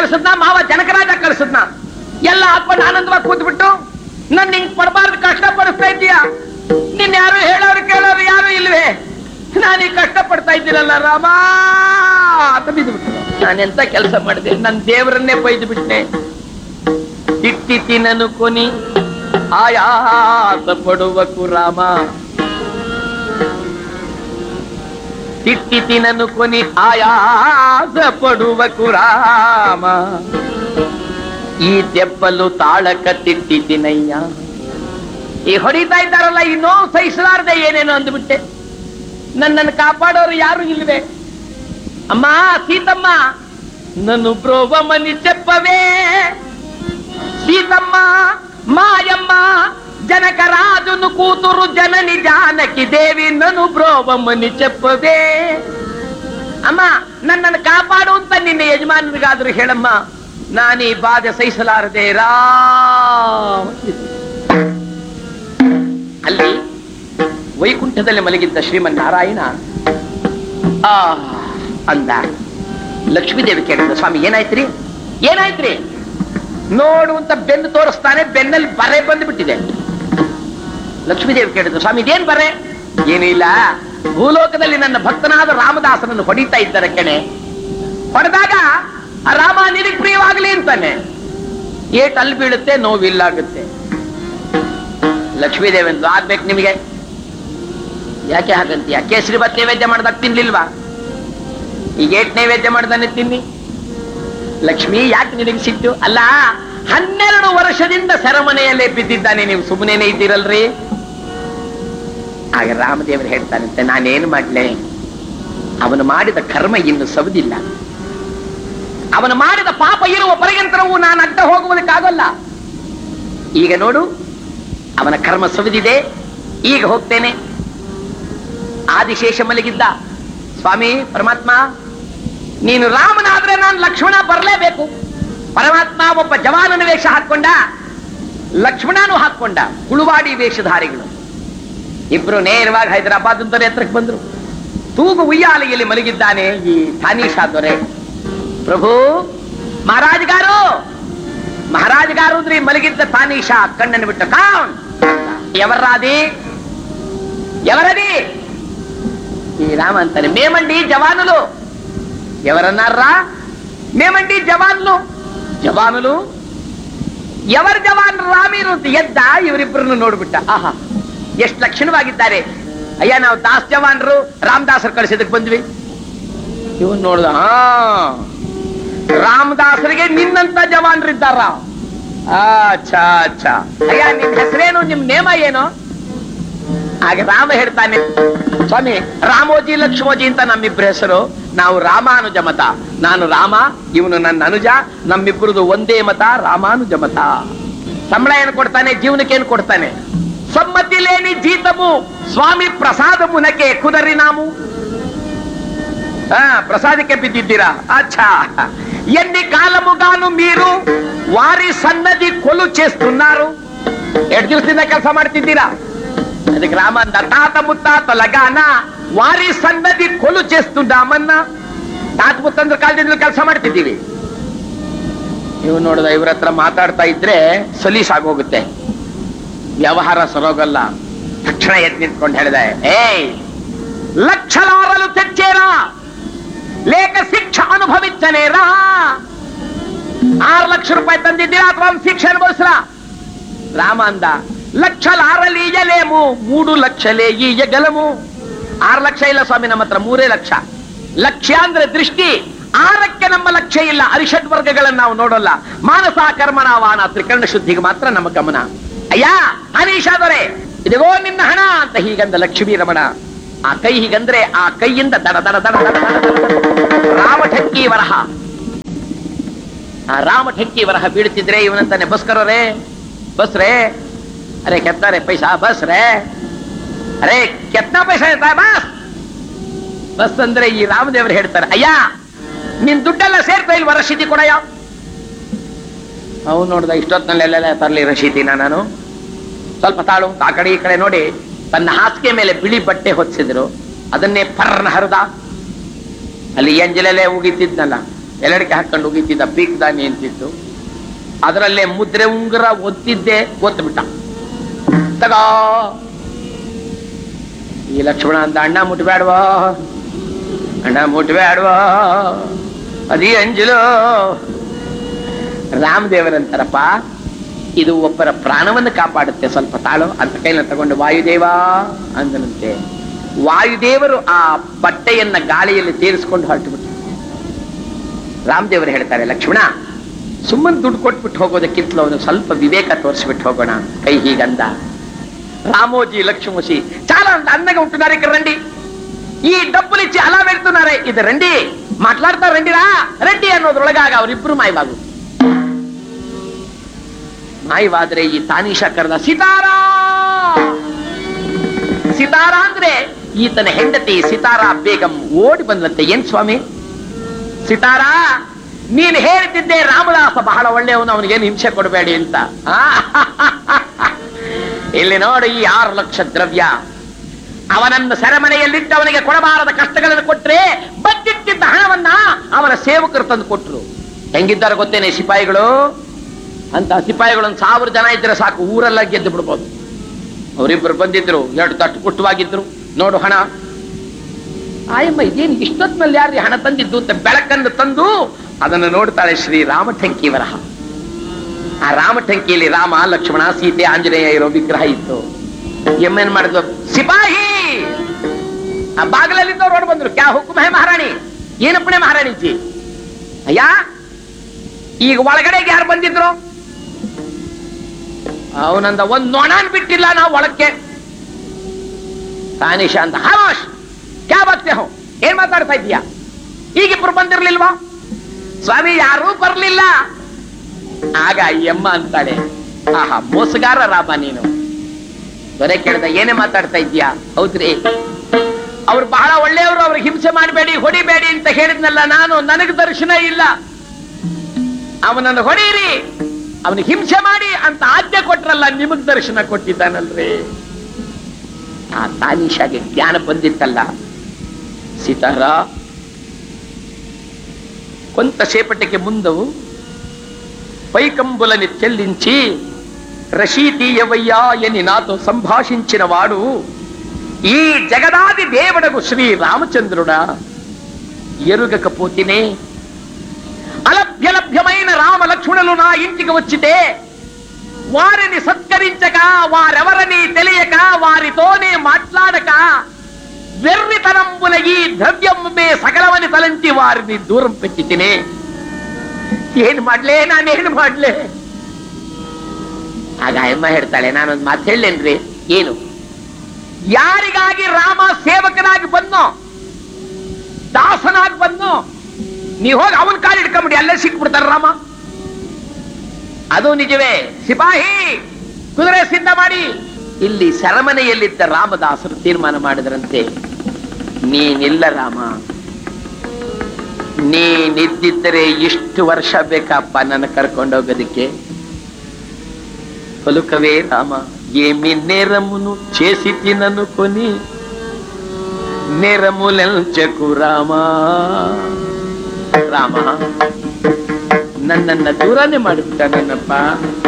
ಕಳ್ಸದ್ನ ಮಾವ ಜನಕರಾಜ ಕಳ್ಸದ್ನ ಎಲ್ಲ ಹಾಕೊಂಡು ಆನಂದವಾಗಿ ಕೂತ್ಬಿಟ್ಟು ನನ್ ನಿಂಗ್ ಪಡಬಾರ್ದು ಕಷ್ಟ ಪಡಿಸ್ತಾ ಇದ್ದೀಯ ನಿನ್ ಯಾರು ಹೇಳೋರು ಕೇಳೋರು ಯಾರು ಇಲ್ವೇ ನಾನು ಈ ಕಷ್ಟ ಪಡ್ತಾ ಇದ್ದೀರಲ್ಲ ರಾಮ ಅಂತ ಬಿದ್ದುಬಿಟ್ಟು ನಾನೆಂತ ಕೆಲಸ ಮಾಡಿದೆ ನನ್ನ ದೇವರನ್ನೇ ಬೈದು ಬಿಟ್ಟೆ ತಿಟ್ಟಿತಿನನು ಕೊನಿ ಆಯಾಸ ಪಡುವಕು ರಾಮ ತಿಟ್ಟಿತಿನನು ಕೊನಿ ಆಯಾಸ ಪಡುವಕು ರಾಮ ಈ ದೆಬ್ಬಲು ತಾಳಕ ತಿಟ್ಟಿತಿನಯ್ಯ ಈ ಹೊಡಿತಾ ಇದ್ದಾರಲ್ಲ ಈ ನೋವು ಸಹಿಸಲಾರ್ದೆ ಏನೇನು ಅಂದ್ಬಿಟ್ಟೆ ನನ್ನನ್ನು ಕಾಪಾಡೋರು ಯಾರು ಇಲ್ವೇ ಅಮ್ಮ ಸೀತಮ್ಮ ನನ್ನು ಬ್ರೋವಮನಿ చెప్పవే సీతమ్మ మాయమ్మ జనక రాజును కూతురు జనని జానకి దేవి నన్ను బ్రోవమ్మని చెప్పవే ಅಮ್ಮ ನನ್ನನ್ನು ಕಾಪಾಡು ಅಂತ ನಿನ್ನ ಯಜಮಾನರಿಗಾದ್ರೂ ಹೇಳಮ್ಮ ನಾನು ಈ ಬಾಧೆ ಸಹಿಸಲಾರದೆ ರಾಮ ಅಲ್ಲಿ ವೈಕುಂಠದಲ್ಲಿ ಮಲಗಿದ್ದ ಶ್ರೀಮನ್ನಾರಾಯಣ ಆ ಅಂದ ಲಕ್ಷ್ಮೀದೇವಿ ಕೇಳಿದ ಸ್ವಾಮಿ ಏನಾಯ್ತ್ರಿ ಏನಾಯ್ತ್ರಿ ನೋಡು ಅಂತ ಬೆನ್ನು ತೋರಿಸ್ತಾನೆ ಬೆನ್ನಲ್ಲಿ ಬರೆ ಬಂದ್ಬಿಟ್ಟಿದೆ ಲಕ್ಷ್ಮೀದೇವಿ ಕೇಳಿದ್ರು ಸ್ವಾಮಿ ಇದೇನ್ ಬರೆ ಏನೂ ಇಲ್ಲ ಭೂಲೋಕದಲ್ಲಿ ನನ್ನ ಭಕ್ತನಾದ ರಾಮದಾಸನನ್ನು ಹೊಡಿತಾ ಇದ್ದಾರೆ ಕಣೆ ಹೊಡೆದಾಗ ಆ ರಾಮ ನಿನಗ್ ಪ್ರಿಯವಾಗ್ಲಿ ಅಂತಾನೆ ಏಟ್ ಅಲ್ಲಿ ಬೀಳುತ್ತೆ ನೋವಿಲ್ಲಾಗುತ್ತೆ ಲಕ್ಷ್ಮೀದೇವಿ ಅಂದ್ಲು ಆಗ್ಬೇಕು ನಿಮಗೆ ಯಾಕೆ ಹಾಗಂತೀಯ ಕೇಸರಿ ಬತ್ ನೈವೇದ್ಯ ಮಾಡ್ದಾಗ ತಿನ್ಲಿಲ್ವಾ ಈಗ ಏಟ್ ನೈವೇದ್ಯ ಮಾಡ್ದಾನೆ ತಿನ್ನಿ ಲಕ್ಷ್ಮಿ ಯಾಕೆ ನಿನಗೆ ಸಿಟ್ಟು ಅಲ್ಲ ಹನ್ನೆರಡು ವರ್ಷದಿಂದ ಸೆರೆಮನೆಯಲ್ಲೇ ಬಿದ್ದಿದ್ದಾನೆ ನೀವು ಸುಮ್ಮನೆ ಇದ್ದೀರಲ್ರಿ ಆಗ ರಾಮದೇವರು ಹೇಳ್ತಾನಂತೆ ನಾನೇನು ಮಾಡ್ಲೆ ಅವನು ಮಾಡಿದ ಕರ್ಮ ಇನ್ನು ಸವದಿಲ್ಲ ಅವನು ಮಾಡಿದ ಪಾಪ ಇರುವ ಪರ್ಯಂತರವೂ ನಾನು ಅಡ್ಡ ಹೋಗುವುದಕ್ಕಾಗಲ್ಲ ಈಗ ನೋಡು ಅವನ ಕರ್ಮ ಸವಿದಿದೆ ಈಗ ಹೋಗ್ತೇನೆ ಆದಿಶೇಷ ಮಲಗಿದ್ದ ಸ್ವಾಮಿ ಪರಮಾತ್ಮ ನೀನು ರಾಮನಾದ್ರೆ ನಾನು ಲಕ್ಷ್ಮಣ ಬರಲೇಬೇಕು ಪರಮಾತ್ಮ ಒಬ್ಬ ಜವಾನನ ವೇಷ ಹಾಕೊಂಡ ಲಕ್ಷ್ಮಣನು ಹಾಕೊಂಡ ಕುಳುವಾಡಿ ವೇಷಧಾರಿಗಳು ಇಬ್ರು ನೇರವಾಗಿ ಹೈದರಾಬಾದ್ ದೊರೆ ಹತ್ರಕ್ಕೆ ಬಂದ್ರು ತೂಗು ಉಯ್ಯಾಲೆಯಲ್ಲಿ ಮಲಗಿದ್ದಾನೆ ಈ ಥಾನೀಶಾ ದೊರೆ ಪ್ರಭು ಮಹಾರಾಜ್ ಗಾರು ಮಹಾರಾಜ್ ಗಾರು ಅಂದ್ರೆ ಈ ಮಲಗಿದ್ದ ತಾನೀಶಾ ಕಣ್ಣನ್ನು ಬಿಟ್ಟು ಕಾಣ್ ಎವರಾದಿ ఎవరది ఈ రామ అంటారు మేమండి జవానులు ఎవరన్నారా మేమండి జవాన్లు జవానులు ఎవరు ಜವಾನ್ ರಾಮೀರು ಅಂತ ಎದ್ದ ಇವರಿಬ್ಬರನ್ನು ನೋಡ್ಬಿಟ್ಟ ಆಹಾ ಎಷ್ಟು ಲಕ್ಷಣವಾಗಿದ್ದಾರೆ ಅಯ್ಯ ನಾವು ದಾಸ್ ಜವಾನ್ರು ರಾಮದಾಸರು ಕಳಿಸಿದಕ್ಕೆ ಬಂದ್ವಿ ಇವನ್ ನೋಡ್ದ ಹಾ ರಾಮದಾಸರಿಗೆ ನಿನ್ನಂತ ಜವಾನ್ರಿದ್ದಾರ ಅಚ್ಚಾ ಅಚ್ಚಾ ಅಯ್ಯ ನಿಮ್ ಹೆಸರೇನು ನಿಮ್ ನೇಮ ಏನು ಆಗ ರಾಮ ಹೇಳ್ತಾನೆ ಸ್ವಾಮಿ ರಾಮೋಜಿ ಲಕ್ಷ್ಮೋಜಿ ಅಂತ ನಮ್ಮಿಬ್ಬರ ಹೆಸರು ನಾವು ರಾಮಾನುಜ ಮತ ನಾನು ರಾಮ ಇವನು ನನ್ನ ಅನುಜ ನಮ್ಮಿಬ್ಬರದು ಒಂದೇ ಮತ ರಾಮಾನುಜ ಮತ ಸಂಬಳ ಏನು ಕೊಡ್ತಾನೆ ಜೀವನಕ್ಕೆ ಏನು ಕೊಡ್ತಾನೆ ಸಮ್ಮತಿ ಲೇನಿ ಜೀತಮು ಸ್ವಾಮಿ ಪ್ರಸಾದ ಮುನಕೆ ಕುದರಿ ನಾವು ఆ, ప్రసాదికే బిద్దిద్దిరా అచ్చా ఎన్ని కాలముగాను మీరు వారి సన్నది కొలు చేస్తున్నారు ఎటు దివసದಿಂದ ಕೆಲಸ ಮಾಡ್ತಿದ್ದೀರಾ ಅದಕ್ಕೆ ರಾಮಂದ తాత ಮುತ್ತಾತಲಗಾನ ವಾರಿ ಸನ್ನದಿ ಕೊಲು చేస్తున్నామನ್ನ ತಾತ ಮುತ್ತಂದ್ರ ಕಾಲದಿಂದ ಕೆಲಸ ಮಾಡ್ತಿದ್ದೀವಿ ಇವ್ ನೋಡಿದ ಇವ್ರ ಹತ್ರ ಮಾತಾಡ್ತಾ ಇದ್ರೆ ಸಲೀಸ್ ಆಗೋಗುತ್ತೆ ವ್ಯವಹಾರ ಸರೋಗಲ್ಲ ತಕ್ಷಣ ಎದ್ದು ನಿಂತ್ಕೊಂಡು ಹೇಳಿದೆ ಏಯ್ ಲಕ್ಷಲಾರಲು ತೆಚ್ಚೇರಾ లేక శిక్ష అనుభవించనేరా ఆరు లక్ష రూపాయలు ತಂದಿದ್ದೀರಾ ಅಥವಾ ಅವ್ನು ಶಿಕ್ಷೆ ಅನುಭವಿಸ್ರಾ ರಾಮ ಅಂದ ಲಕ್ಷಲ ಆರಲ್ಲಿ ಈಯಲೇಮು ಮೂರು ಲಕ್ಷಲೇ ಈಯಗಲಮು ಆರು ಲಕ್ಷ ಇಲ್ಲ ಸ್ವಾಮಿ ನಮ್ಮ ಹತ್ರ ಮೂರೇ ಲಕ್ಷ ಲಕ್ಷ್ಯ ಅಂದ್ರೆ ದೃಷ್ಟಿ ಆರಕ್ಕೆ ನಮ್ಮ ಲಕ್ಷ್ಯ ಇಲ್ಲ ಅರಿಷಡ್ ವರ್ಗಗಳನ್ನು ನಾವು ನೋಡೋಲ್ಲ ಮಾನಸ ಕರ್ಮಣ ವಾನ ತ್ರಿಕರಣ ಶುದ್ಧಿಗೆ ಮಾತ್ರ ನಮ್ಮ ಗಮನ ಅಯ್ಯ ಹನೀಶಾದೊರೆ ಇದಿಗೋ ನಿನ್ನ ಹಣ ಅಂತ ಹೀಗಂದ ಲಕ್ಷ್ಮೀ ರಮಣ ಆ ಕೈ ಹೀಗಂದ್ರೆ ಆ ಕೈಯಿಂದ ದಡ ದಡ ದಡ ದಡ ದಡ ದಡ ದಡ. ರಾಮಠಕ್ಕಿ ವರಹ ಆ ರಾಮಠಕ್ಕಿ ವರಹ ಬೀಳ್ತಿದ್ರೆ ಇವನಂತಾನೆ ಬಸ್ಕರೋರೇ ಬಸ್ ರೇ ಅರೆ ಕೆತ್ತಾರೆ ಪೈಸಾ ಬಸ್ ರೇ ಅರೆ ಕೆತ್ನಾ ಪೈಸಾ ಇರ್ತಾ ಬಸ್ ಬಸ್ ಅಂದ್ರೆ ಈ ರಾಮದೇವರು ಹೇಳ್ತಾರೆ ಅಯ್ಯ ನಿನ್ ದುಡ್ಡೆಲ್ಲ ಸೇರ್ತಾ ಇಲ್ವ ರಶೀದಿ ಕೊಡಯ್ಯ ಅವ್ನು ನೋಡ್ದ ಇಷ್ಟೊತ್ತಿನಲ್ಲೆಲ್ಲ ತರ್ಲಿ ರಶೀದಿನ ನಾನು ಸ್ವಲ್ಪ ತಾಳು ಆ ಕಡೆ ಈ ಕಡೆ ನೋಡಿ ತನ್ನ ಹಾಸಿಗೆ ಮೇಲೆ ಬಿಳಿ ಬಟ್ಟೆ ಹೊಚ್ಚಿದ್ರು ಅದನ್ನೇ ಪರ್ನ ಹರಿದ ಅಲ್ಲಿ ಎಂಜಲೆಲೆ ಉಗಿತಿದ್ನಲ್ಲ ಎಲ್ಲಡಿಕೆ ಹಾಕೊಂಡು ಹೋಗಿದ್ದ ಪೀಕ್ದಾನಿ ಅಂತಿತ್ತು ಅದರಲ್ಲೇ ಮುದ್ರೆ ಉಂಗುರ ಒತ್ತಿದ್ದೆ ಒತ್ತುಬಿಟ್ಟ ತಗೋ ಈ ಲಕ್ಷ್ಮಣ ಅಂತ ಅಣ್ಣ ಮುಟ್ಬೇಡ್ವಾ ಅಣ್ಣ ಮುಟ್ಬೇಡ್ವಾ ಅದಿ ಅಂಜಲು ರಾಮದೇವರಂತಾರಪ್ಪ ಇದು ಒಬ್ಬರ ಪ್ರಾಣವನ್ನು ಕಾಪಾಡುತ್ತೆ ಸ್ವಲ್ಪ ತಾಳು ಅಂತ ಕೈನ ತಗೊಂಡು ವಾಯುದೇವ ಅಂದನಂತೆ ವಾಯುದೇವರು ಆ ಬಟ್ಟೆಯನ್ನ ಗಾಳಿಯಲ್ಲಿ ತೇರಿಸ್ಕೊಂಡು ಹೊರಟು ಬಿಟ್ಟು ರಾಮದೇವರು ಹೇಳ್ತಾರೆ ಲಕ್ಷ್ಮಣ ಸುಮ್ಮನೆ ದುಡ್ಡು ಕೊಟ್ಬಿಟ್ಟು ಹೋಗೋದಕ್ಕಿಂತಲೂ ಅವನು ಸ್ವಲ್ಪ ವಿವೇಕ ತೋರಿಸ್ಬಿಟ್ಟು ಹೋಗೋಣ ಕೈ ಹೀಗಂದ రామోజీ లక్ష్మోజీ చాలా అంత అందంగా ఉంటున్నారు ఇక్కడ రండి ఈ డబ్బులు ఇచ్చి అలా వెళ్తున్నారే ఇది రండి మాట్లాడతారు రండిరా రండి ಅನ್ನೋದ್ರೊಳಗಾಗ ಅವರಿಬ್ರು ಮಾಯವಾಗು ಮಾಯವಾದ್ರೆ ಈ ತಾನೀಶಾ ಕರೆದ ಸಿತಾರಾ ಸಿತಾರಾ ಅಂದ್ರೆ ಈತನ ಹೆಂಡತಿ ಸಿತಾರಾ ಬೇಗಂ ಓಡಿ ಬಂದಂತೆ ಏನ್ ಸ್ವಾಮಿ ಸಿತಾರಾ ನೀನು ಹೇಳ್ತಿದ್ದೆ ರಾಮದಾಸ ಬಹಳ ಒಳ್ಳೆಯವನು ಅವನಿಗೇನು ಹಿಂಸೆ ಕೊಡಬೇಡಿ ಅಂತ ಆ? ಇಲ್ಲಿ ನೋಡು ಈ ಆರು ಲಕ್ಷ ದ್ರವ್ಯ ಅವನನ್ನು ಸೆರೆಮನೆಯಲ್ಲಿಟ್ಟು ಅವನಿಗೆ ಕೊಡಬಾರದ ಕಷ್ಟಗಳನ್ನು ಕೊಟ್ರೆ ಬಚ್ಚಿಟ್ಟಿದ್ದ ಹಣವನ್ನ ಅವನ ಸೇವಕರು ತಂದು ಕೊಟ್ರು ಹೆಂಗಿದ್ದಾರೆ ಗೊತ್ತೇನೆ ಸಿಪಾಯಿಗಳು ಅಂತ ಸಿಪಾಯಿಗಳು ಒಂದು ಸಾವಿರ ಜನ ಇದ್ರೆ ಸಾಕು ಊರೆಲ್ಲ ಗೆದ್ದು ಬಿಡ್ಬೋದು ಅವರಿಬ್ಬರು ಬಂದಿದ್ರು ಎರಡು ತಟ್ಟು ಕುಟ್ಟವಾಗಿದ್ರು ನೋಡು ಹಣ ಆಯಮ್ಮ ಇದೇನು ಇಷ್ಟೊತ್ತಿನಲ್ಲಿ ಯಾರು ಈ ಹಣ ತಂದಿದ್ದು ಅಂತ ಬೆಳಕನ್ನು ತಂದು ಅದನ್ನು ನೋಡ್ತಾಳೆ ಶ್ರೀ ರಾಮಠಂಕಿ ವರಹ ಆ ರಾಮಠಂಕಿಯಲ್ಲಿ ರಾಮ ಲಕ್ಷ್ಮಣ ಸೀತೆ ಆಂಜನೇಯ ಇರೋ ವಿಗ್ರಹ ಇತ್ತು ಎಮ್ಮೇನ್ ಮಾಡಿದ್ವು ಸಿಪಾಹಿ ಆ ಬಾಗಿಲಲ್ಲಿದ್ದವ್ರು ಹೊರಡು ಬಂದ್ರು ಕ್ಯಾ ಹುಕುಮ್ ಹೇ ಮಹಾರಾಣಿ ಏನಪ್ಪಣೆ ಮಹಾರಾಣಿ ಜಿ ಅಯ್ಯ ಈಗ ಒಳಗಡೆಗೆ ಯಾರು ಬಂದಿದ್ರು ಅವನಂದ ಒಂದ್ ನೊಣನ್ ಬಿಟ್ಟಿಲ್ಲ ನಾವು ಒಳಕ್ಕೆ ತಾನಿಷ ಅಂತ ಹಾವಾಶ್ ಕ್ಯಾ ಬಾತ್ಯ ಹೋ ಏನ್ ಮಾತಾಡ್ತಾ ಇದೀಯಾ ಈಗಿಬ್ರು ಬಂದಿರ್ಲಿಲ್ವಾ ಸ್ವಾಮಿ ಯಾರೂ ಬರ್ಲಿಲ್ಲ ಆಗ ಈ ಅಮ್ಮ ಅಂತಾಳೆ ಆಹಾ ಮೋಸಗಾರ ರಾಮ ನೀನು ದೊರೆ ಕೇಳ್ದ ಏನೇ ಮಾತಾಡ್ತಾ ಇದ್ಯಾ ಹೌದ್ರಿ ಅವ್ರು ಬಹಳ ಒಳ್ಳೆಯವರು ಅವ್ರಿಗೆ ಹಿಂಸೆ ಮಾಡಬೇಡಿ ಹೊಡಿಬೇಡಿ ಅಂತ ಹೇಳಿದ್ನಲ್ಲ ನಾನು ನನಗೆ ದರ್ಶನ ಇಲ್ಲ ಅವನನ್ನು ಹೊಡೀರಿ ಅವನಿಗೆ ಹಿಂಸೆ ಮಾಡಿ ಅಂತ ಆಜ್ಞೆ ಕೊಟ್ರಲ್ಲ ನಿಮಗ್ ದರ್ಶನ ಕೊಟ್ಟಿದ್ದಾನಲ್ರಿ ಆ ತಾನೀಶಾಗೆ ಜ್ಞಾನ ಬಂದಿತ್ತಲ್ಲ ಸೀತಾರ కొంతసేపటికి ముందు పైకంబులని చెల్లించి రషీతీయవయ్యా అని నాతో సంభాషించిన వాడు ఈ జగదాది దేవుడకు శ్రీ రామచంద్రుడా ఎరుగకపోతేనే అలభ్యలభ్యమైన రామ లక్ష్మణులు నా ఇంటికి వచ్చితే వారిని సత్కరించక వారెవరని తెలియక వారితోనే మాట్లాడక వెర్రితనంబుల ఈ ద్రవ్యమ్మే సకలవని తలంచి వారిని దూరం పెట్టి తినే ಏನ್ ಮಾಡ್ಲೆ ನಾನೇನು ಮಾಡ್ಲೆ ಆಗ ಅಮ್ಮ ಹೇಳ್ತಾಳೆ ನಾನೊಂದು ಮಾತು ಹೇಳೇನ್ರಿ ಏನು ಯಾರಿಗಾಗಿ ರಾಮ ಸೇವಕನಾಗಿ ಬಂದೋ ದಾಸನಾಗಿ ಬಂದೋ ನೀ ಹೋಗಿ ಅವನ ಕಾಲು ಹಿಡ್ಕೊಂಬಿಡಿ ಅಲ್ಲೇ ಸಿಕ್ಬಿಡ್ತಾರ ರಾಮ ಅದು ನಿಜವೇ ಸಿಪಾಹಿ ಕುದುರೆ ಸಿದ್ಧ ಮಾಡಿ ಇಲ್ಲಿ ಸೆರಮನೆಯಲ್ಲಿದ್ದ ರಾಮದಾಸರು ತೀರ್ಮಾನ ಮಾಡಿದ್ರಂತೆ ನೀನಿಲ್ಲ ರಾಮ ನೀನಿದ್ದಿದ್ದರೆ ಇಷ್ಟು ವರ್ಷ ಬೇಕಪ್ಪ ನನ್ನ కర్కొండోగదికే పలుకవే రామ ఏమి నేరమును చేసి తిననుకొని నేరములెంచకు రామా ರಾಮ ನನ್ನನ್ನ ದೂರನೇ ಮಾಡಿಬಿಟ್ಟ ನನ್ನಪ್ಪ